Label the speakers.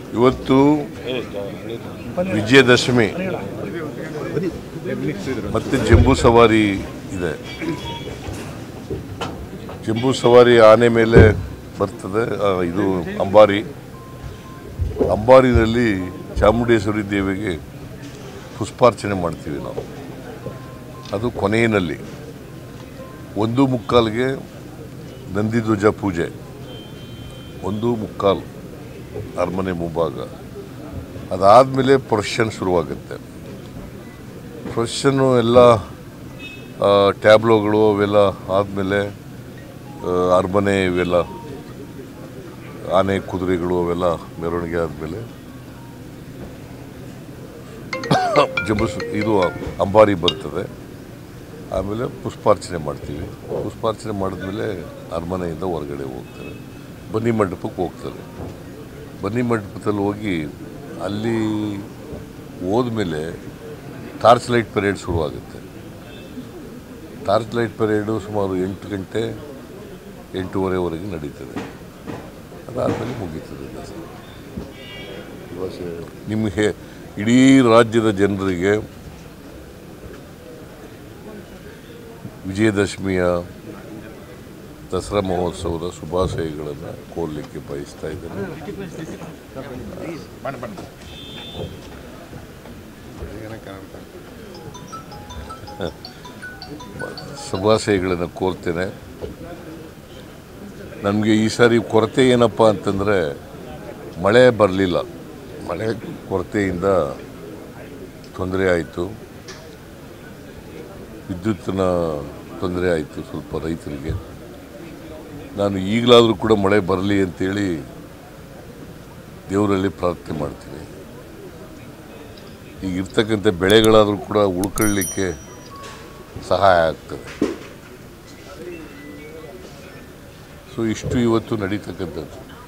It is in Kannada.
Speaker 1: ಇವತ್ತು ವಿಜಯದಶಮಿ ಮತ್ತೆ ಜಂಬೂ ಸವಾರಿ ಇದೆ ಜಂಬೂ ಸವಾರಿ ಆನೆ ಮೇಲೆ ಬರ್ತದೆ ಆ, ಇದು ಅಂಬಾರಿ ಅಂಬಾರಿನಲ್ಲಿ ಚಾಮುಂಡೇಶ್ವರಿ ದೇವಿಗೆ ಪುಷ್ಪಾರ್ಚನೆ ಮಾಡ್ತೀವಿ ನಾವು ಅದು ಕೊನೆಯಲ್ಲಿ ಒಂದು ಮುಕ್ಕಾಲ್ಗೆ ನಂದಿಧ್ವಜ ಪೂಜೆ ಒಂದು ಮುಕ್ಕಾಲು ಅರಮನೆ ಮುಂಭಾಗ ಅದಾದಮೇಲೆ ಪ್ರೊಸೆಷನ್ ಶುರುವಾಗುತ್ತೆ ಪ್ರೊಸೆಷನ್ನು ಎಲ್ಲ ಆ, ಟ್ಯಾಬ್ಲೋಗಳು ಅವೆಲ್ಲ ಆದಮೇಲೆ ಅರಮನೆ ಇವೆಲ್ಲ ಆನೆ ಕುದುರೆಗಳು ಅವೆಲ್ಲ ಮೆರವಣಿಗೆ ಆದಮೇಲೆ ಜಂಬೂ ಸ- ಇದು ಅಂಬಾರಿ ಬರ್ತದೆ ಆಮೇಲೆ ಪುಷ್ಪಾರ್ಚನೆ ಮಾಡ್ತೀವಿ ಪುಷ್ಪಾರ್ಚನೆ ಮಾಡಿದ್ಮೇಲೆ ಅರಮನೆಯಿಂದ ಹೊರಗಡೆ ಹೋಗ್ತಾರೆ ಬನ್ನಿ ಮಂಟಪಕ್ಕೆ ಹೋಗ್ತಾರೆ ಬನ್ನಿ ಮಂಟಪದಲ್ಲಿ ಹೋಗಿ ಅಲ್ಲಿ ಹೋದ್ಮೇಲೆ ಟಾರ್ಚ್ ಲೈಟ್ ಪೆರೇಡ್ ಶುರುವಾಗುತ್ತೆ ಟಾರ್ಚ್ ಲೈಟ್ ಪೆರೇಡು ಸುಮಾರು ಎಂಟು ಗಂಟೆ ಎಂಟೂವರೆವರೆಗೆ ನಡೀತದೆ ಅದಾದಮೇಲೆ ಮುಗೀತದೆ ದಸರಾ ನಿಮಗೆ ಇಡೀ ರಾಜ್ಯದ ಜನರಿಗೆ ವಿಜಯದಶಮಿಯ ದಸರಾ ಮಹೋತ್ಸವದ ಶುಭಾಶಯಗಳನ್ನು ಕೋರಲಿಕ್ಕೆ ಬಯಸ್ತಾ ಇದ್ದೇನೆ ಶುಭಾಶಯಗಳನ್ನು ಕೋರ್ತೇನೆ ನಮಗೆ ಈ ಸಾರಿ ಕೊರತೆ ಏನಪ್ಪ ಅಂತಂದರೆ ಮಳೆ ಬರಲಿಲ್ಲ ಮಳೆ ಕೊರತೆಯಿಂದ ತೊಂದರೆ ಆಯಿತು ವಿದ್ಯುತ್ತಿನ ತೊಂದರೆ ಆಯಿತು ಸ್ವಲ್ಪ ರೈತರಿಗೆ ನಾನು ಈಗಲಾದರೂ ಕೂಡ ಮಳೆ ಬರಲಿ ಅಂತೇಳಿ ದೇವರಲ್ಲಿ ಪ್ರಾರ್ಥನೆ ಮಾಡ್ತೀನಿ ಈಗ ಇರ್ತಕ್ಕಂಥ ಬೆಳೆಗಳಾದರೂ ಕೂಡ ಉಳ್ಕೊಳ್ಳಿಕ್ಕೆ ಸಹಾಯ ಆಗ್ತದೆ ಸೊ ಇಷ್ಟು ಇವತ್ತು ನಡೀತಕ್ಕಂಥದ್ದು